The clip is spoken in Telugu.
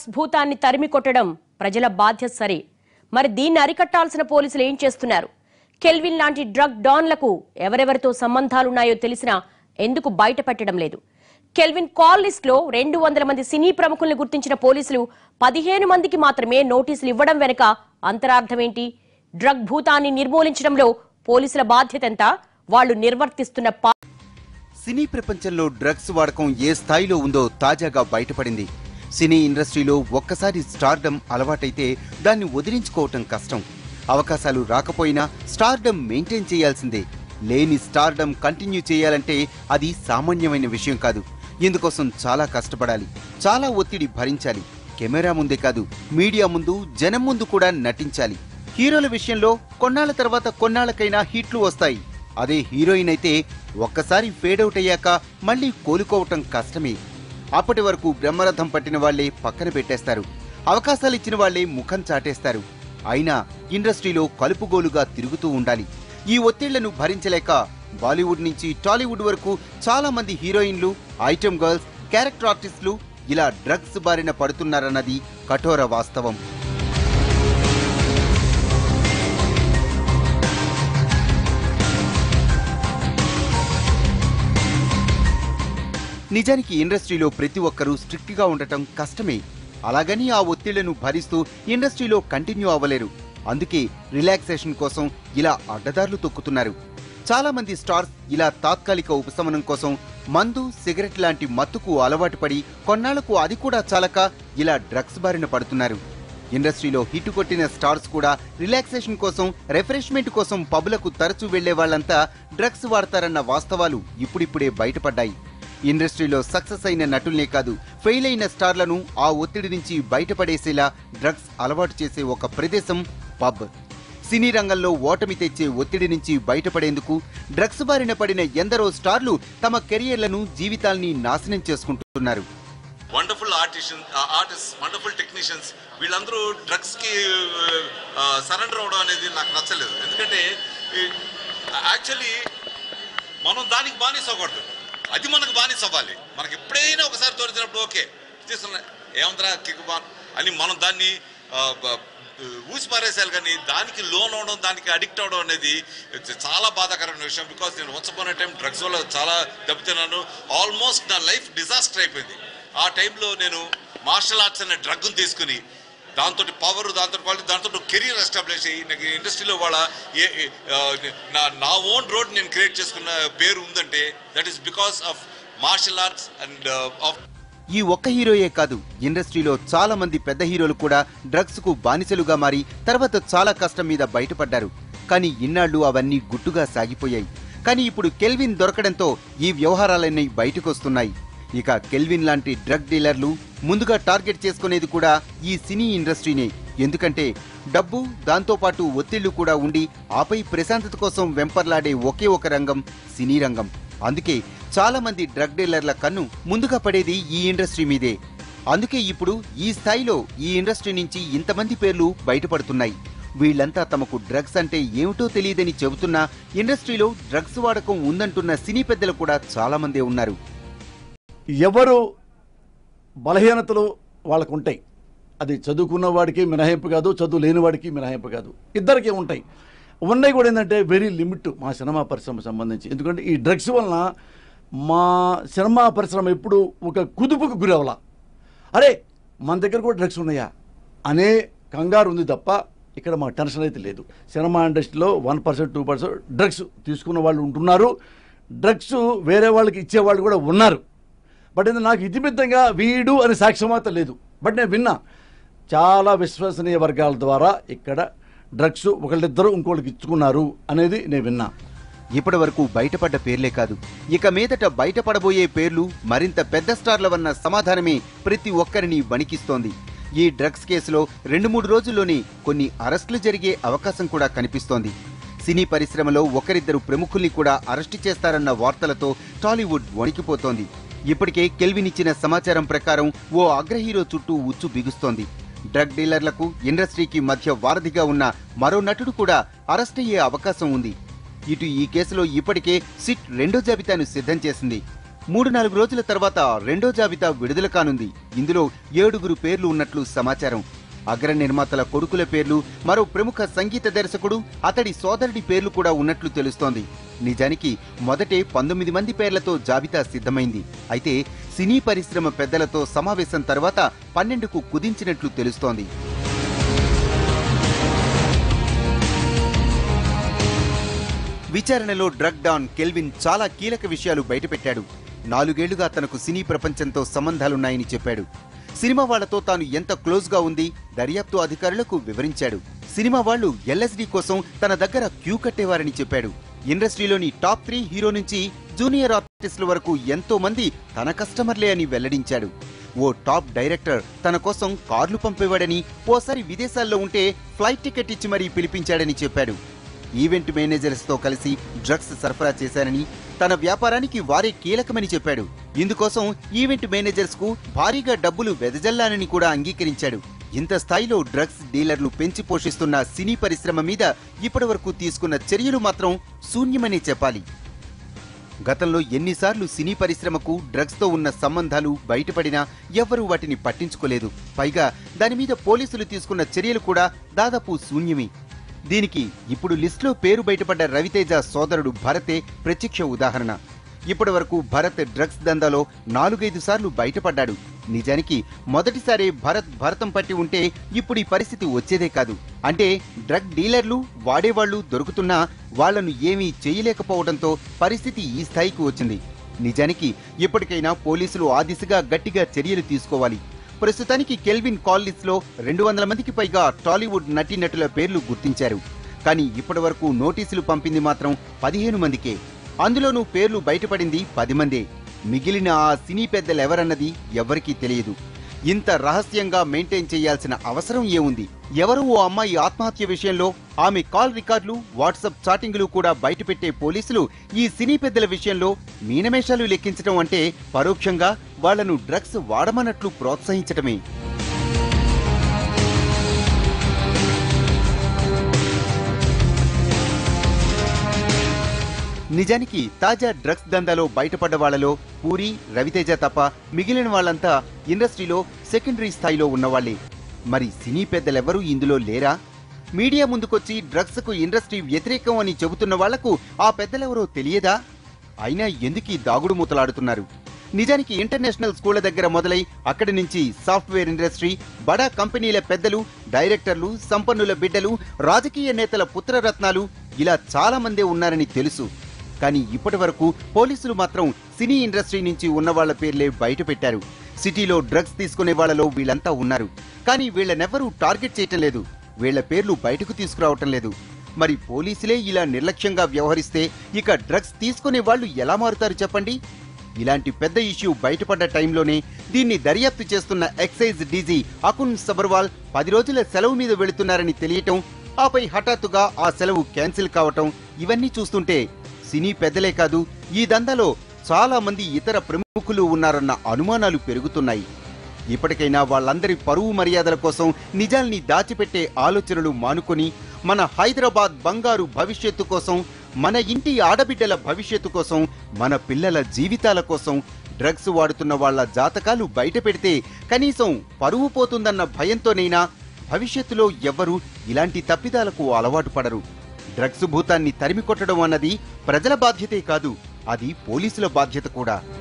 డ్రగ్స్ భూతాన్ని తరిమి కొట్టడం ప్రజల బాధ్యత సరే మరి దీన్ని అరికట్టాల్సిన పోలీసులు ఏం చేస్తున్నారు కెల్విన్ లాంటి డ్రగ్ డాన్లకు ఎవరెవరితో సంబంధాలున్నాయో తెలిసినా ఎందుకు బయట పెట్టడం లేదు కెల్విన్ కాల్ లిస్ట్ లో రెండు వందల మంది సినీ ప్రముఖుల్ని గుర్తించిన పోలీసులు పదిహేను మందికి మాత్రమే నోటీసులు ఇవ్వడం వెనుక అంతరార్థమేంటి డ్రగ్ భూతాన్ని నిర్మూలించడంలో పోలీసుల బాధ్యత ఎంత వాళ్ళు నిర్వర్తిస్తున్న పా సినీ ప్రపంచంలో డ్రగ్స్ వాడకం ఏ స్థాయిలో ఉందో తాజాగా బయటపడింది సినీ ఇండస్ట్రీలో ఒక్కసారి స్టార్డమ్ అలవాటైతే దాన్ని వదిలించుకోవటం కష్టం అవకాశాలు రాకపోయినా స్టార్డమ్ మెయింటైన్ చేయాల్సిందే లేని స్టార్డమ్ కంటిన్యూ చేయాలంటే అది సామాన్యమైన విషయం కాదు ఇందుకోసం చాలా కష్టపడాలి చాలా ఒత్తిడి భరించాలి కెమెరా ముందే కాదు మీడియా ముందు జనం ముందు కూడా నటించాలి హీరోల విషయంలో కొన్నాళ్ల తర్వాత కొన్నాళ్లకైనా హిట్లు వస్తాయి అదే హీరోయిన్ అయితే ఒక్కసారి ఫేడ్ అవుట్ అయ్యాక మళ్ళీ కోలుకోవటం కష్టమే అప్పటి వరకు బ్రహ్మరథం పట్టిన వాళ్లే పక్కన పెట్టేస్తారు అవకాశాలు ఇచ్చిన వాళ్లే ముఖం చాటేస్తారు అయినా ఇండస్ట్రీలో కలుపుగోలుగా తిరుగుతూ ఉండాలి ఈ ఒత్తిళ్లను భరించలేక బాలీవుడ్ నుంచి టాలీవుడ్ వరకు చాలా మంది హీరోయిన్లు ఐటమ్ గర్ల్స్ క్యారెక్టర్ ఆర్టిస్టులు ఇలా డ్రగ్స్ బారిన పడుతున్నారన్నది కఠోర వాస్తవం నిజానికి ఇండస్ట్రీలో ప్రతి ఒక్కరూ స్ట్రిక్ట్ గా ఉండటం కష్టమే అలాగని ఆ ఒత్తిళ్లను భరిస్తూ ఇండస్ట్రీలో కంటిన్యూ అవ్వలేరు అందుకే రిలాక్సేషన్ కోసం ఇలా అడ్డదారులు తొక్కుతున్నారు చాలా మంది స్టార్స్ ఇలా తాత్కాలిక ఉపశమనం కోసం మందు సిగరెట్ లాంటి మత్తుకు అలవాటు పడి కొన్నాళ్లకు అది కూడా చాలక ఇలా డ్రగ్స్ బారిన పడుతున్నారు ఇండస్ట్రీలో హిట్ కొట్టిన స్టార్స్ కూడా రిలాక్సేషన్ కోసం రిఫ్రెష్మెంట్ కోసం పబ్లకు తరచూ వెళ్లే వాళ్ళంతా డ్రగ్స్ వాడతారన్న వాస్తవాలు ఇప్పుడిప్పుడే బయటపడ్డాయి ఇండస్ట్రీలో సక్సెస్ అయిన నటుల్నే కాదు ఫెయిల్ అయిన స్టార్లను ఆ ఒత్తిడి నుంచి బయటపడేసేలా డ్రగ్స్ అలవాటు చేసే ఒక ప్రదేశం పబ్ సినీ రంగంలో ఓటమి తెచ్చే ఒత్తిడి నుంచి బయటపడేందుకు డ్రగ్స్ బారిన పడిన ఎందరో స్టార్లు తమ కెరియర్లను జీవితాల్ని నాశనం చేసుకుంటున్నారు wonderful artisan artist wonderful technicians వీళ్ళందరూ డ్రగ్స్కి సరెండర్ అవడం అనేది నాకు నచ్చలేదు ఎందుకంటే యాక్చువల్లీ మనం దానికి బానిస అవ్వకూడదు అది మనకు బానిస అవ్వాలి మనకి ఎప్పుడైనా ఒకసారి తోరిచినప్పుడు ఓకే తీసుకున్నా ఏమంతరా కిక్ బాన్ అని మనం దాన్ని ఆ, బ- ఊసి పారేసాలి కానీ దానికి లోన్ అవడం దానికి అడిక్ట్ అవడం అనేది చాలా బాధాకరమైన విషయం బికాస్ నేను వన్స్ అపాన్ టైం డ్రగ్స్ వల్ల చాలా దెబ్బతిన్నాను ఆల్మోస్ట్ నా లైఫ్ డిజాస్టర్ అయిపోయింది ఆ టైంలో నేను మార్షల్ ఆర్ట్స్ అనే డ్రగ్ను తీసుకుని దాంతో పవర్ దాంతో క్వాలిటీ దాంతో కెరీర్ ఎస్టాబ్లిష్ అయ్యి నాకు ఇండస్ట్రీలో వాళ్ళ ఏ ఏ- ఆ, నా నా ఓన్ రోడ్ నేను క్రియేట్ చేసుకున్న పేరు ఉందంటే that is because of martial arts and of ఈ ఒక్క హీరోయే కాదు ఇండస్ట్రీలో చాలా మంది పెద్ద హీరోలు కూడా డ్రగ్స్ కు బానిసలుగా మారి తర్వాత చాలా కష్టం మీద బయటపడ్డారు కానీ ఇన్నాళ్లు అవన్నీ గుట్టుగా సాగిపోయాయి కానీ ఇప్పుడు కెల్విన్ దొరకడంతో ఈ వ్యవహారాలన్నీ బయటకొస్తున్నాయి ఇక కెల్విన్ లాంటి డ్రగ్ డీలర్లు ముందుగా టార్గెట్ చేసుకునేది కూడా ఈ సినీ ఇండస్ట్రీనే ఎందుకంటే డబ్బు దాంతోపాటు ఒత్తిళ్లు కూడా ఉండి ఆపై ప్రశాంతత కోసం వెంపర్లాడే ఒకే ఒక రంగం సినీ రంగం అందుకే చాలా మంది డ్రగ్ డీలర్ల కన్ను ముందుగా పడేది ఈ ఇండస్ట్రీ మీదే అందుకే ఇప్పుడు ఈ స్థాయిలో ఈ ఇండస్ట్రీ నుంచి ఇంతమంది పేర్లు బయటపడుతున్నాయి వీళ్ళంతా తమకు డ్రగ్స్ అంటే ఏమిటో తెలియదని చెబుతున్నా ఇండస్ట్రీలో డ్రగ్స్ వాడకం ఉందంటున్న సినీ పెద్దలు కూడా చాలా మందే ఉన్నారు ఎవరు బలహీనతలు వాళ్ళకు ఉంటాయి అది చదువుకున్న వాడికి మినహాయింపు కాదు చదువు లేని వాడికి మినహాయింపు కాదు ఇద్దరికి ఉంటాయి ఉన్నాయి కూడా ఏంటంటే వెరీ లిమిట్ మా సినిమా పరిశ్రమ సంబంధించి ఎందుకంటే ఈ డ్రగ్స్ వలన మా సినిమా పరిశ్రమ ఎప్పుడు ఒక కుదుపుకు గురవలా అరే మన దగ్గర కూడా డ్రగ్స్ ఉన్నాయా అనే కంగారు ఉంది తప్ప ఇక్కడ మాకు టెన్షన్ అయితే లేదు సినిమా ఇండస్ట్రీలో one percent two percent drugs తీసుకున్న వాళ్ళు ఉంటున్నారు డ్రగ్స్ వేరే వాళ్ళకి ఇచ్చేవాళ్ళు కూడా ఉన్నారు బట్ ఇది నాకు ఇతిమిద్దంగా వీడు అని సాక్ష్యం మాత్రం లేదు బట్ నేను విన్నా చాలా విశ్వసనీయ వర్గాల ద్వారా ఇక్కడ డ్రగ్స్ ఒకళ్ళిద్దరు ఇంకోళ్ళకి ఇచ్చుకున్నారు అనేది నేను విన్నా ఇప్పటి వరకు బయటపడ్డ పేర్లే కాదు ఇక మీదట బయటపడబోయే పేర్లు మరింత పెద్ద స్టార్లవన్న సమాధానమే ప్రతి ఒక్కరిని వణికిస్తోంది ఈ డ్రగ్స్ కేసులో రెండు మూడు రోజుల్లోనే కొన్ని అరెస్టులు జరిగే అవకాశం కూడా కనిపిస్తోంది సినీ పరిశ్రమలో ఒకరిద్దరు ప్రముఖుల్ని కూడా అరెస్టు చేస్తారన్న వార్తలతో టాలీవుడ్ వణికిపోతోంది ఇప్పటికే కెల్విన్ ఇచ్చిన సమాచారం ప్రకారం ఓ అగ్ర హీరో చుట్టూ ఉచ్చు బిగుస్తోంది డ్రగ్ డీలర్లకు ఇండస్ట్రీకి మధ్య వారధిగా ఉన్న మరో నటుడు కూడా అరెస్ట్ అయ్యే అవకాశం ఉంది ఇటు ఈ కేసులో ఇప్పటికే సిట్ రెండో జాబితాను సిద్ధం చేసింది మూడు నాలుగు రోజుల తర్వాత రెండో జాబితా విడుదల కానుంది ఇందులో ఏడుగురు పేర్లు ఉన్నట్లు సమాచారం అగ్ర నిర్మాతల కొడుకుల పేర్లు మరో ప్రముఖ సంగీత దర్శకుడు అతడి సోదరుడి పేర్లు కూడా ఉన్నట్లు తెలుస్తోంది నిజానికి మొదటే పంతొమ్మిది మంది పేర్లతో జాబితా సిద్ధమైంది అయితే సినీ పరిశ్రమ పెద్దలతో సమావేశం తర్వాత పన్నెండుకు కుదించినట్లు తెలుస్తోంది విచారణలో డ్రగ్ డాన్ కెల్విన్ చాలా కీలక విషయాలు బయటపెట్టాడు నాలుగేళ్లుగా తనకు సినీ ప్రపంచంతో సంబంధాలున్నాయని చెప్పాడు సినిమా వాళ్లతో తాను ఎంత క్లోజ్ గా ఉంది దర్యాప్తు అధికారులకు వివరించాడు సినిమా వాళ్ళు ఎల్ఎస్డి కోసం తన దగ్గర క్యూ కట్టేవారని చెప్పాడు ఇండస్ట్రీలోని టాప్ త్రీ హీరో నుంచి జూనియర్ ఆర్టిస్టుల వరకు ఎంతో మంది తన కస్టమర్లే అని వెల్లడించాడు ఓ టాప్ డైరెక్టర్ తన కోసం కార్లు పంపేవాడని ఓసారి విదేశాల్లో ఉంటే ఫ్లైట్ టికెట్ ఇచ్చి మరీ పిలిపించాడని చెప్పాడు ఈవెంట్ మేనేజర్స్ తో కలిసి డ్రగ్స్ సరఫరా చేశానని తన వ్యాపారానికి వారే కీలకమని చెప్పాడు ఇందుకోసం ఈవెంట్ మేనేజర్స్ కు భారీగా డబ్బులు వెదజల్లానని కూడా అంగీకరించాడు ఇంత స్థాయిలో డ్రగ్స్ డీలర్లు పెంచి పోషిస్తున్న సినీ పరిశ్రమ మీద ఇప్పటివరకు తీసుకున్న చర్యలు మాత్రం శూన్యమనే చెప్పాలి గతంలో ఎన్నిసార్లు సినీ పరిశ్రమకు డ్రగ్స్ తో ఉన్న సంబంధాలు బయటపడినా ఎవ్వరూ వాటిని పట్టించుకోలేదు పైగా దాని మీద పోలీసులు తీసుకున్న చర్యలు కూడా దాదాపు శూన్యమే దీనికి ఇప్పుడు లిస్టులో పేరు బయటపడ్డ రవితేజ సోదరుడు భరతే ప్రత్యక్ష ఉదాహరణ ఇప్పటి వరకు భరత్ డ్రగ్స్ దందాలో నాలుగైదు సార్లు బయటపడ్డాడు నిజానికి మొదటిసారి భరత్ భరతం పట్టి ఉంటే ఇప్పుడు ఈ పరిస్థితి వచ్చేదే కాదు అంటే డ్రగ్ డీలర్లు వాడేవాళ్లు దొరుకుతున్నా వాళ్లను ఏమీ చేయలేకపోవడంతో పరిస్థితి ఈ స్థాయికి వచ్చింది నిజానికి ఇప్పటికైనా పోలీసులు ఆ దిశగా గట్టిగా చర్యలు తీసుకోవాలి ప్రస్తుతానికి కెల్విన్ కాల్ లిస్ట్ లో రెండు వందల మందికి పైగా టాలీవుడ్ నటీనటుల పేర్లు గుర్తించారు కానీ ఇప్పటి వరకు నోటీసులు పంపింది మాత్రం పదిహేను మందికే అందులోనూ పేర్లు బయటపడింది పది మందే మిగిలిన ఆ సినీ పెద్దలెవరన్నది ఎవ్వరికీ తెలియదు ఇంత రహస్యంగా మెయింటైన్ చేయాల్సిన అవసరం ఏముంది ఎవరు ఓ అమ్మాయి ఆత్మహత్య విషయంలో ఆమె కాల్ రికార్డులు వాట్సాప్ చాటింగులు కూడా బయటపెట్టే పోలీసులు ఈ సినీ పెద్దల విషయంలో మీనమేషాలు లెక్కించడం అంటే పరోక్షంగా వాళ్లను డ్రగ్స్ వాడమన్నట్లు ప్రోత్సహించటమే నిజానికి తాజా డ్రగ్స్ దందాలో బయటపడ్డ వాళ్లలో పూరి రవితేజ తప్ప మిగిలిన వాళ్ళంతా ఇండస్ట్రీలో సెకండరీ స్థాయిలో ఉన్నవాళ్లే మరి సినీ పెద్దలెవరూ ఇందులో లేరా మీడియా ముందుకొచ్చి డ్రగ్స్ కు ఇండస్ట్రీ వ్యతిరేకం అని చెబుతున్న వాళ్లకు ఆ పెద్దలెవరో తెలియదా అయినా ఎందుకీ దాగుడు మూతలాడుతున్నారు నిజానికి ఇంటర్నేషనల్ స్కూళ్ల దగ్గర మొదలై అక్కడి నుంచి సాఫ్ట్వేర్ ఇండస్ట్రీ బడా కంపెనీల పెద్దలు డైరెక్టర్లు సంపన్నుల బిడ్డలు రాజకీయ నేతల పుత్రరత్నాలు ఇలా చాలా మందే ఉన్నారని తెలుసు కానీ ఇప్పటి వరకు పోలీసులు మాత్రం సినీ ఇండస్ట్రీ నుంచి ఉన్న వాళ్ళ పేర్లే బయట పెట్టారు సిటీలో డ్రగ్స్ తీసుకునే వాళ్ళలో వీళ్ళంతా ఉన్నారు కానీ వీళ్ళనెవ్వరూ టార్గెట్ చేయటం లేదు వీళ్ళ పేర్లు బయటకు తీసుకురావటం లేదు మరి పోలీసులే ఇలా నిర్లక్ష్యంగా వ్యవహరిస్తే ఇక డ్రగ్స్ తీసుకునే వాళ్ళు ఎలా మారుతారు చెప్పండి ఇలాంటి పెద్ద ఇష్యూ బయటపడ్డ టైంలోనే దీన్ని దర్యాప్తు చేస్తున్న ఎక్సైజ్ డీజీ అకున్ సబర్వాల్ పది రోజుల సెలవు మీద వెళుతున్నారని తెలియటం ఆపై హఠాత్తుగా ఆ సెలవు క్యాన్సిల్ కావటం ఇవన్నీ చూస్తుంటే సినీ పెద్దలే కాదు ఈ దందాలో చాలా మంది ఇతర ప్రముఖులు ఉన్నారన్న అనుమానాలు పెరుగుతున్నాయి ఇప్పటికైనా వాళ్ళందరి పరువు మర్యాదల కోసం నిజాల్ని దాచిపెట్టే ఆలోచనలు మానుకొని మన హైదరాబాద్ బంగారు భవిష్యత్తు కోసం మన ఇంటి ఆడబిడ్డల భవిష్యత్తు కోసం మన పిల్లల జీవితాల కోసం డ్రగ్స్ వాడుతున్న వాళ్ళ జాతకాలు బయట పెడితే కనీసం పరువు పోతుందన్న భయంతోనైనా భవిష్యత్తులో ఎవ్వరూ ఇలాంటి తప్పిదాలకు అలవాటు పడరు డ్రగ్స్ భూతాన్ని తరిమి కొట్టడం అన్నది ప్రజల బాధ్యతే కాదు అది పోలీసుల బాధ్యత కూడా